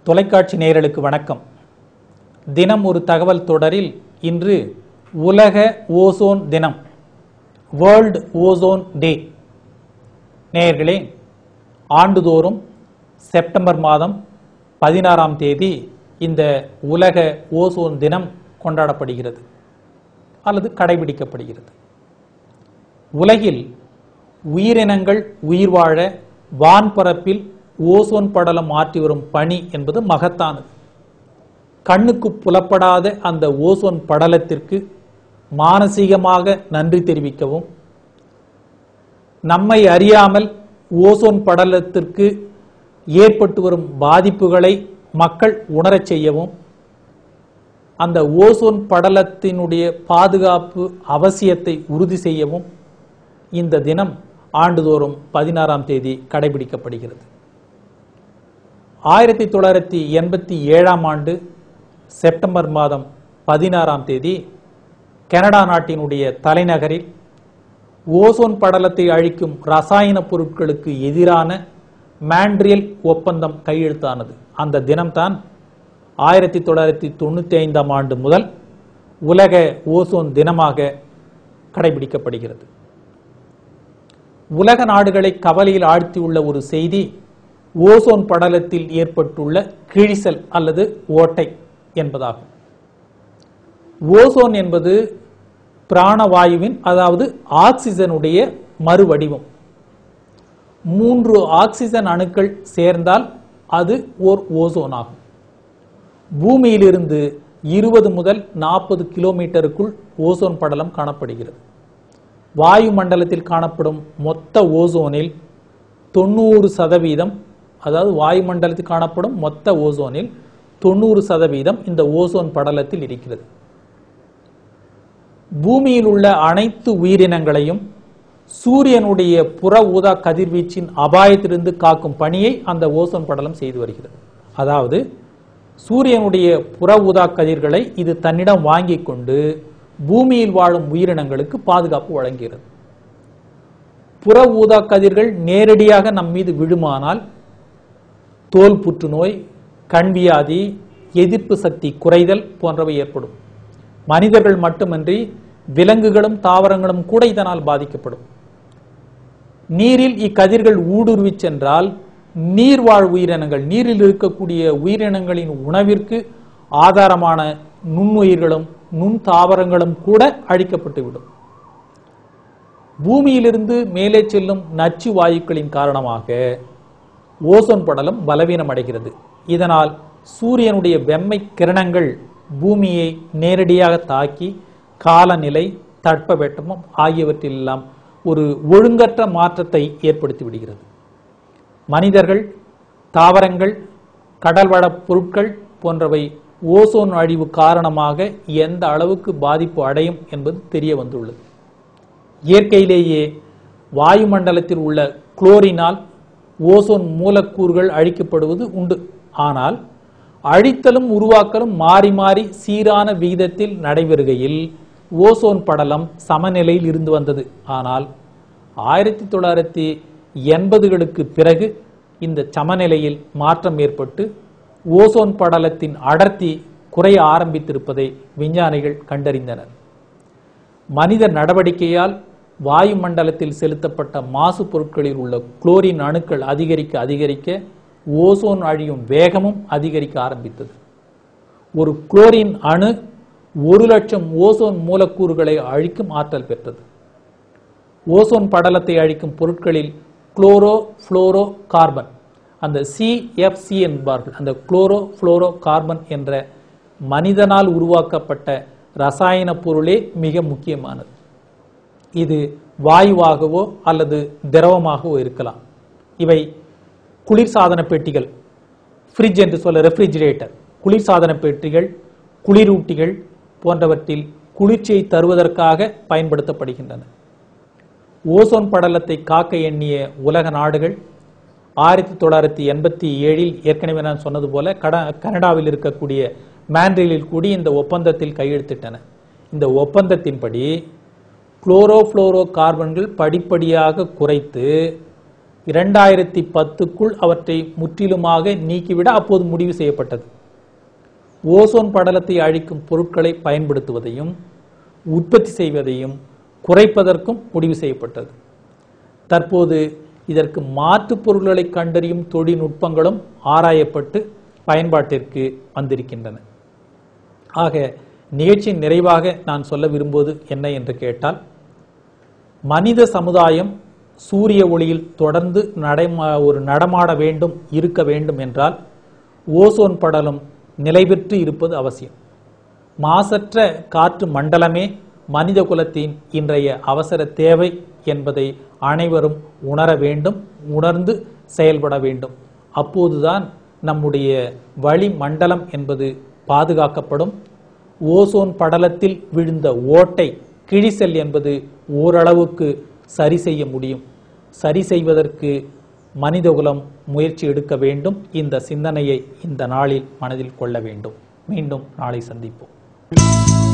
தொலைக்காட்சி நேயர்களுக்கு வணக்கம் தினம் ஒரு தகவல் தொடரில் இன்று உலக ஓசோன் தினம் வேர்ல்டு ஓசோன் டே நேயர்களே ஆண்டுதோறும் செப்டம்பர் மாதம் பதினாறாம் தேதி இந்த உலக ஓசோன் தினம் கொண்டாடப்படுகிறது அல்லது கடைபிடிக்கப்படுகிறது உலகில் உயிரினங்கள் உயிர் வாழ வான்பரப்பில் ஓசோன் படலம் ஆற்றி வரும் பணி என்பது மகத்தானது கண்ணுக்கு புலப்படாத அந்த ஓசோன் படலத்திற்கு மானசீகமாக நன்றி தெரிவிக்கவும் நம்மை அறியாமல் ஓசோன் படலத்திற்கு ஏற்பட்டு வரும் பாதிப்புகளை மக்கள் உணரச் செய்யவும் அந்த ஓசோன் படலத்தினுடைய பாதுகாப்பு அவசியத்தை உறுதி செய்யவும் இந்த தினம் ஆண்டுதோறும் பதினாறாம் தேதி கடைபிடிக்கப்படுகிறது ஆயிரத்தி தொள்ளாயிரத்தி எண்பத்தி ஏழாம் ஆண்டு செப்டம்பர் மாதம் பதினாறாம் தேதி கனடா நாட்டினுடைய தலைநகரில் ஓசோன் படலத்தை அழிக்கும் ரசாயன பொருட்களுக்கு எதிரான மாண்ட்ரியல் ஒப்பந்தம் கையெழுத்தானது அந்த தினம்தான் ஆயிரத்தி தொள்ளாயிரத்தி தொண்ணூற்றி ஐந்தாம் ஆண்டு முதல் உலக ஓசோன் தினமாக கடைபிடிக்கப்படுகிறது உலக நாடுகளை கவலையில் ஆழ்த்தியுள்ள ஒரு செய்தி ஓசோன் படலத்தில் ஏற்பட்டுள்ள கிழிசல் அல்லது ஓட்டை என்பதாகும் ஓசோன் என்பது பிராணவாயுவின் அதாவது ஆக்சிஜனுடைய மறுவடிவம் மூன்று ஆக்சிஜன் அணுக்கள் சேர்ந்தால் அது ஓர் ஓசோன் ஆகும் பூமியிலிருந்து இருபது முதல் நாற்பது கிலோமீட்டருக்குள் ஓசோன் படலம் காணப்படுகிறது வாயு மண்டலத்தில் காணப்படும் மொத்த ஓசோனில் தொண்ணூறு சதவீதம் அதாவது வாயு மண்டலத்தில் காணப்படும் மொத்த ஓசோனில் தொண்ணூறு சதவீதம் இந்த ஓசோன் படலத்தில் இருக்கிறது பூமியில் உள்ள அனைத்து உயிரினங்களையும் சூரியனுடைய புற ஊதா கதிர்வீச்சின் அபாயத்திலிருந்து காக்கும் பணியை அந்த ஓசோன் படலம் செய்து வருகிறது அதாவது சூரியனுடைய புற ஊதா கதிர்களை இது தன்னிடம் வாங்கிக் கொண்டு பூமியில் வாழும் உயிரினங்களுக்கு பாதுகாப்பு வழங்குகிறது புற ஊதா கதிர்கள் நேரடியாக நம் மீது விழுமானால் தோல் புற்றுநோய் கண்வியாதி எதிர்ப்பு சக்தி குறைதல் போன்றவை ஏற்படும் மனிதர்கள் மட்டுமின்றி விலங்குகளும் தாவரங்களும் கூட இதனால் பாதிக்கப்படும் நீரில் இக்கதிர்கள் ஊடுருவி சென்றால் நீர்வாழ் உயிரினங்கள் நீரில் இருக்கக்கூடிய உயிரினங்களின் உணவிற்கு ஆதாரமான நுண்ணுயிர்களும் நுண் தாவரங்களும் கூட அழிக்கப்பட்டுவிடும் பூமியிலிருந்து மேலே செல்லும் நச்சு வாயுக்களின் காரணமாக ஓசோன் படலம் பலவீனம் அடைகிறது இதனால் சூரியனுடைய வெம்மை கிரணங்கள் பூமியை நேரடியாக தாக்கி காலநிலை தட்பவெட்டமும் ஆகியவற்றிலெல்லாம் ஒரு ஒழுங்கற்ற மாற்றத்தை ஏற்படுத்தி விடுகிறது மனிதர்கள் தாவரங்கள் கடல்வள பொருட்கள் போன்றவை ஓசோன் அழிவு காரணமாக எந்த அளவுக்கு பாதிப்பு அடையும் என்பது தெரிய வந்துள்ளது இயற்கையிலேயே வாயுமண்டலத்தில் உள்ள குளோரினால் ஓசோன் மூலக்கூறுகள் அழிக்கப்படுவது உண்டு ஆனால் அழித்தலும் உருவாக்கலும் மாறி மாறி சீரான விகிதத்தில் நடைபெறுகையில் ஓசோன் படலம் சமநிலையில் இருந்து வந்தது ஆனால் ஆயிரத்தி தொள்ளாயிரத்தி எண்பதுகளுக்கு பிறகு இந்த சமநிலையில் மாற்றம் ஏற்பட்டு ஓசோன் படலத்தின் அடர்த்தி குறைய ஆரம்பித்திருப்பதை விஞ்ஞானிகள் கண்டறிந்தனர் மனித நடவடிக்கையால் வாயுமண்டலத்தில் செலுத்தப்பட்ட மாசு பொருட்களில் உள்ள குளோரின் அணுக்கள் அதிகரிக்க அதிகரிக்க ஓசோன் அழியும் வேகமும் அதிகரிக்க ஆரம்பித்தது ஒரு குளோரின் அணு ஒரு லட்சம் ஓசோன் மூலக்கூறுகளை அழிக்கும் ஆற்றல் பெற்றது ஓசோன் படலத்தை அழிக்கும் பொருட்களில் குளோரோ புளோரோ கார்பன் அந்த சிஎஃப்சி என்பார்கள் அந்த குளோரோ புளோரோ கார்பன் என்ற மனிதனால் உருவாக்கப்பட்ட ரசாயன பொருளே மிக முக்கியமானது இது வாயுவாகவோ அல்லது திரவமாகவோ இருக்கலாம் இவை குளிர்சாதன பெட்டிகள் ஃப்ரிட்ஜ் என்று சொல்ல ரெஃப்ரிஜிரேட்டர் குளிர்சாதன பெட்டிகள் குளிரூட்டிகள் போன்றவற்றில் குளிர்ச்சியை தருவதற்காக பயன்படுத்தப்படுகின்றன ஓசோன் படலத்தை காக்க எண்ணிய உலக நாடுகள் ஆயிரத்தி தொள்ளாயிரத்தி எண்பத்தி ஏழில் ஏற்கனவே நான் சொன்னது போல கட கனடாவில் இருக்கக்கூடிய மாண்ட்ரிலில் கூடி இந்த ஒப்பந்தத்தில் கையெழுத்திட்டன இந்த ஒப்பந்தத்தின்படி குளோரோஃப்ளோரோ கார்பன்கள் படிப்படியாக குறைத்து இரண்டாயிரத்தி பத்துக்குள் அவற்றை முற்றிலுமாக நீக்கிவிட அப்போது முடிவு செய்யப்பட்டது ஓசோன் படலத்தை அழிக்கும் பொருட்களை பயன்படுத்துவதையும் உற்பத்தி செய்வதையும் குறைப்பதற்கும் முடிவு செய்யப்பட்டது தற்போது இதற்கு மாற்றுப் பொருட்களை கண்டறியும் தொழில்நுட்பங்களும் ஆராயப்பட்டு பயன்பாட்டிற்கு வந்திருக்கின்றன ஆக நிகழ்ச்சியின் நிறைவாக நான் சொல்ல விரும்புவது என்ன என்று கேட்டால் மனித சமுதாயம் சூரிய ஒளியில் தொடர்ந்து நடைமா ஒரு நடமாட வேண்டும் இருக்க வேண்டும் என்றால் ஓசோன் படலம் நிலை பெற்று இருப்பது அவசியம் மாசற்ற காற்று மண்டலமே மனித குலத்தின் இன்றைய அவசர தேவை என்பதை அனைவரும் உணர வேண்டும் உணர்ந்து செயல்பட வேண்டும் அப்போதுதான் நம்முடைய வளி மண்டலம் என்பது பாதுகாக்கப்படும் ஓசோன் படலத்தில் விழுந்த ஓட்டை கிழிசல் என்பது ஓரளவுக்கு சரி செய்ய முடியும் சரி செய்வதற்கு மனிதகுலம் முயற்சி எடுக்க வேண்டும் இந்த சிந்தனையை இந்த நாளில் மனதில் கொள்ள வேண்டும் மீண்டும் நாளை சந்திப்போம்